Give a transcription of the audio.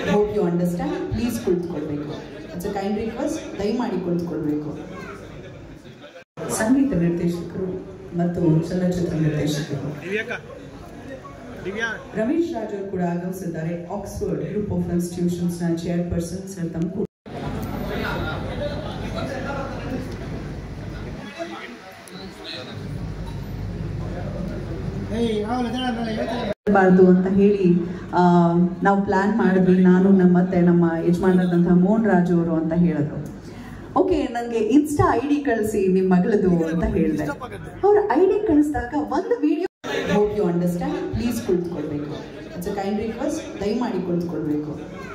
hope you understand please ಕುಳಿತುಕೊಳ್ಬೇಕು it's a kind request ದಯಮಾಡಿ ಕುಳಿತುಕೊಳ್ಬೇಕು ಸಂಗೀತ ನಿರ್ದೇಶಕರು ಮತ್ತು ಚಲನಚಿತ್ರ ನಿರ್ದೇಶಕರು ರಮೇಶ್ ರಾಜ್ ಅವರು ಕೂಡ ಆಗಮಿಸಿದ್ದಾರೆ ಆಕ್ಸ್ಫರ್ಡ್ ಗ್ರೂಪ್ ಆಫ್ ಇನ್ಸ್ಟಿಟ್ಯೂಷನ್ಸ್ ನ ಚೇರ್ಪರ್ಸನ್ ಸರ್ ತಮ್ಮ ಬಾರ್ದು ಅಂತ ಹೇಳಿ ಆ, ನಾವು ಪ್ಲಾನ್ ಮಾಡಿದ್ವಿ ನಾನು ನಮ್ಮ ಮತ್ತೆ ನಮ್ಮ ಯಜಮಾನರಾದಂತಹ ಮೋಹನ್ ರಾಜು ಅವರು ಅಂತ ಹೇಳಿದ್ರು ಓಕೆ ನನಗೆ ಇನ್ಸ್ಟಾ ಐ ಡಿ ಕಳಿಸಿ ನಿಮ್ಮ ಮಗಳದು ಅಂತ ಹೇಳಿದೆ ಅವ್ರ ಐ ಡಿ ಕಳಿಸಿದಾಗ ಒಂದು video hope you understand please ಕುಳಿತುಕೊಳ್ಬೇಕು ಇಟ್ಸ್ ಅ ಕೈಂಡ್ ರಿಕ್ವೆಸ್ಟ್ ದಯಮಾಡಿ ಕುಳಿತುಕೊಳ್ಬೇಕು